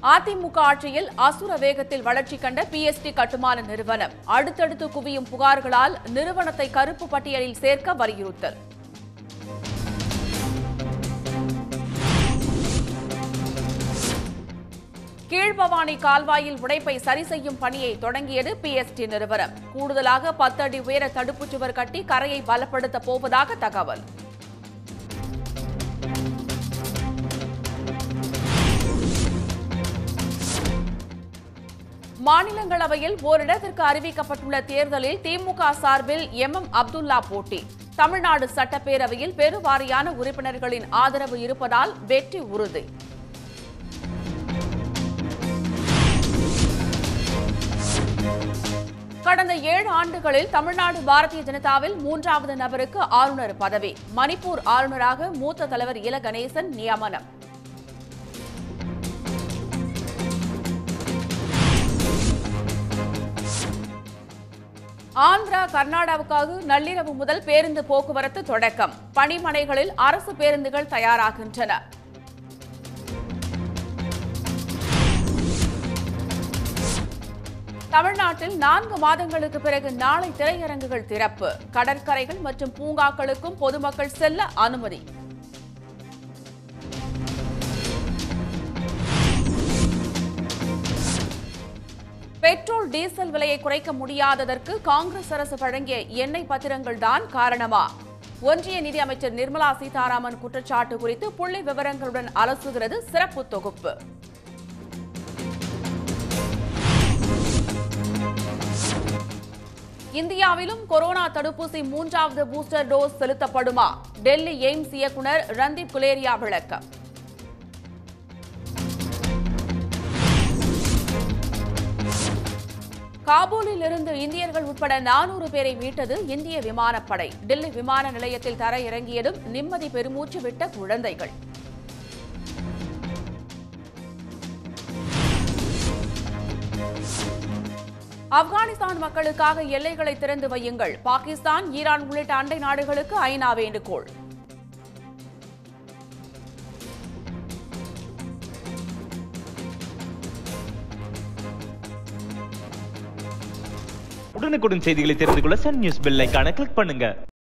அதிமுக ஆட்சியில் அசுர வேகத்தில் வளர்ச்சி கண்ட பிஎஸ்டி கட்டுமான நிறுவனம் அடுத்தடுத்து குவியும் புகார்களால் நிறுவனத்தை கருப்பு பட்டியலில் சேர்க்க வலியுறுத்தல் கீழ்பவானி கால்வாயில் உடைப்பை சரி செய்யும் பணியை தொடங்கியது பிஎஸ்டி நிறுவனம் கூடுதலாக பத்து அடி உயர தடுப்புச் சுவர் கட்டி கரையை பலப்படுத்தப் போவதாக தகவல் மாநிலங்களவையில் ஓரிடத்திற்கு அறிவிக்கப்பட்டுள்ள தேர்தலில் திமுக சார்பில் எம் எம் அப்துல்லா போட்டி தமிழ்நாடு சட்டப்பேரவையில் பெருவாரியான உறுப்பினர்களின் ஆதரவு இருப்பதால் வெற்றி உறுதி கடந்த ஏழு ஆண்டுகளில் தமிழ்நாடு பாரதிய ஜனதாவில் மூன்றாவது நபருக்கு ஆளுநர் பதவி மணிப்பூர் ஆளுநராக மூத்த தலைவர் இல கணேசன் நியமனம் ஆந்திரா கர்நாடகாவுக்காக நள்ளிரவு முதல் பேருந்து போக்குவரத்து தொடக்கம் பணிமனைகளில் அரசு பேருந்துகள் தயாராகின்றன தமிழ்நாட்டில் நான்கு மாதங்களுக்கு பிறகு நாளை திரையரங்குகள் திறப்பு கடற்கரைகள் மற்றும் பூங்காக்களுக்கும் பொதுமக்கள் செல்ல அனுமதி பெட்ரோல் டீசல் விலையை குறைக்க முடியாததற்கு காங்கிரஸ் அரசு வழங்கிய எண்ணெய் பத்திரங்கள் தான் காரணமா ஒன்றிய நிதியமைச்சர் நிர்மலா சீதாராமன் குற்றச்சாட்டு குறித்து புள்ளி விவரங்களுடன் அலசுகிறது சிறப்பு தொகுப்பு இந்தியாவிலும் கொரோனா தடுப்பூசி மூன்றாவது பூஸ்டர் டோஸ் செலுத்தப்படுமா டெல்லி எய்ம்ஸ் இயக்குநர் ரந்தீப் குலேரியா விளக்கம் காபூலில் இருந்து இந்தியர்கள் உட்பட நானூறு பேரை மீட்டது இந்திய விமானப்படை டெல்லி விமான நிலையத்தில் தர இறங்கியதும் நிம்மதி பெருமூச்சு விட்ட குழந்தைகள் ஆப்கானிஸ்தான் மக்களுக்காக எல்லைகளை திறந்து வையுங்கள் பாகிஸ்தான் ஈரான் உள்ளிட்ட அண்டை நாடுகளுக்கு ஐநா வேண்டுகோள் உடனுக்குடன் செய்திகளை தெரிந்து கொள்ள சன் நியூஸ் பெல் ஐகானை கிளிக் பண்ணுங்க